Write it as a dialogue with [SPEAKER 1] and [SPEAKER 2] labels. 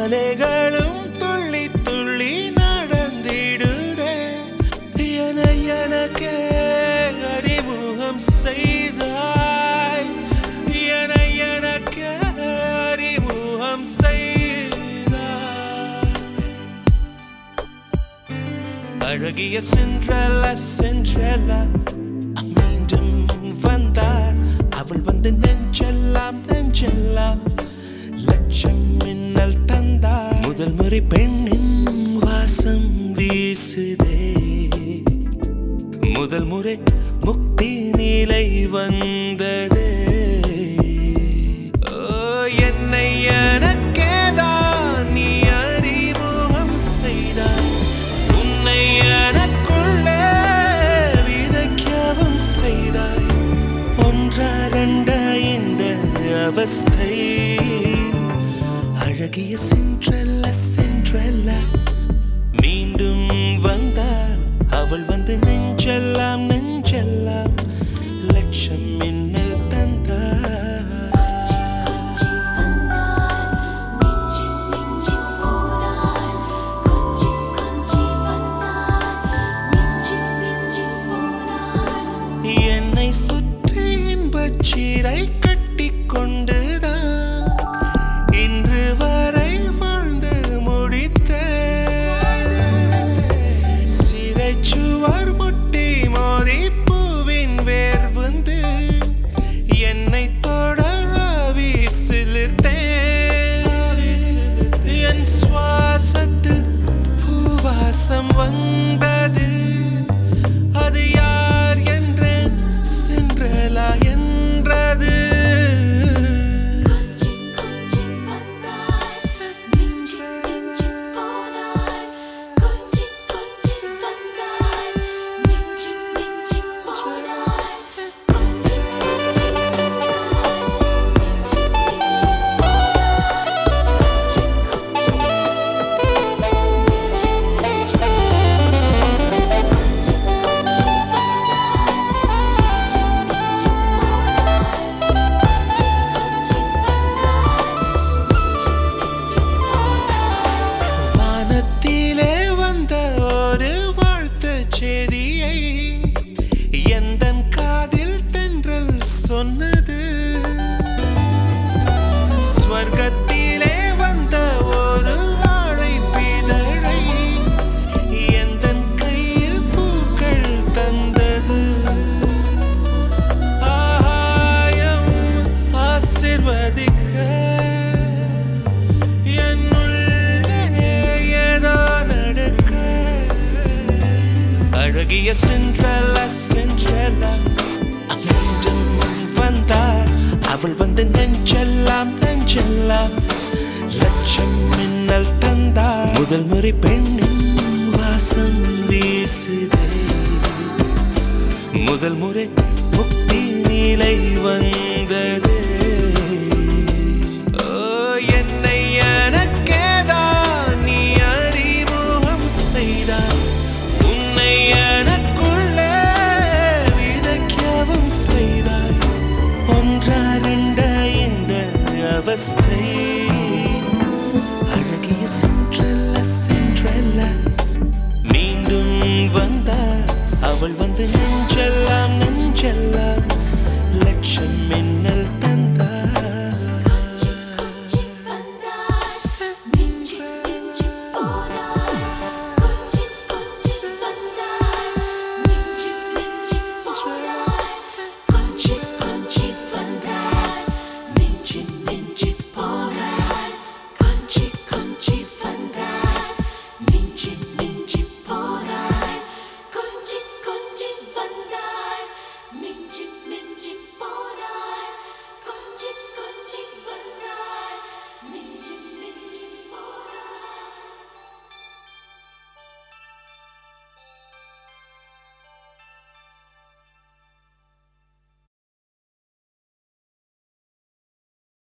[SPEAKER 1] அலைகளும் துள்ளி துள்ளி நடந்திடுதே என எனக்கே அறிமுகம் செய்தாய் என எனக்கே அறிமுகம் செய்தாய் அழகிய சென்றல சென்றல மீண்டும் வந்தாள் அவள் வந்து நெஞ்செல்லாம் நெஞ்செல்லாம் லட்சம் மின்னல் தந்தாள் முதல் முறை பெண்ணின் வாசம் வீசுதே முதல் முறை முக்தி நிலை வந்ததே ஓ என்னை எனக்கேதான் நீ அறிமுகம் செய்தாய் உன்னை எனக்குள்ளே விதைக்கவும் செய்தாய் ஒன்றா ரெண்டா இந்த அவஸ்தை அழகிய சென்றல்ல சென்றல்ல மீண்டும் வந்தாள் அவள் வந்து நெஞ்செல்லாம் நெஞ்செல்லாம் லட்சம் மின்னல் தந்தாள்
[SPEAKER 2] கொஞ்சி வந்தாள் நெஞ்சி நெஞ்சி போனாள் கொஞ்சி கொஞ்சி வந்தாள் நெஞ்சி நெஞ்சி போனாள்
[SPEAKER 1] என்னை சுற்றி இன்பச் சீரை கட்டிக் கொண்டுதான் இன்று வரை வாழ்ந்து முடித்தேன் சிறைச்சுவர் முட்டி மோதி பூவின் வேர் வந்து என்னை தொட வீசிலிர்த்தேன் என் சுவாசத்தில் பூவாசம் வந்தது அது யார் என்றேன் சென்றலா என்றது
[SPEAKER 2] கொஞ்சி கொஞ்சி வந்தாள் நெஞ்சி நெஞ்சி போனாள் கொஞ்சி கொஞ்சி வந்தாள் நெஞ்சி நெஞ்சி போனாள் கொஞ்சி
[SPEAKER 1] வானத்திலே வந்த ஒரு வாழ்த்து செய்தியை எந்தன் காதில் தென்றல் சொன்னது ஸ்வர்க்கத்திலே வந்த ஒரு வாழை பிதழை எந்தன் கையில் பூக்கள் தந்தது ஆகாயம் ஆசிர்வதிக்க என்னுள்ளே ஏதோ நடக்க அழகிய சென்றல சென்றல மீண்டும் வந்தாள் அவள் வந்து நெஞ்செல்லாம் நெஞ்செல்லாம் லட்சம் மின்னல் தந்தாள் முதல் முறை பெண்ணின் வாசம் வீசுதே முதல் முறை முக்தி நிலை வந்ததே ஓ என்னை எனக்கேதான் நீ அறிமுகம் செய்தாய் உன்னை எனக்குள்ளே விதைக்கவும் செய்தாய் ஒன்றா ரெண்டா இந்த அவஸ்தை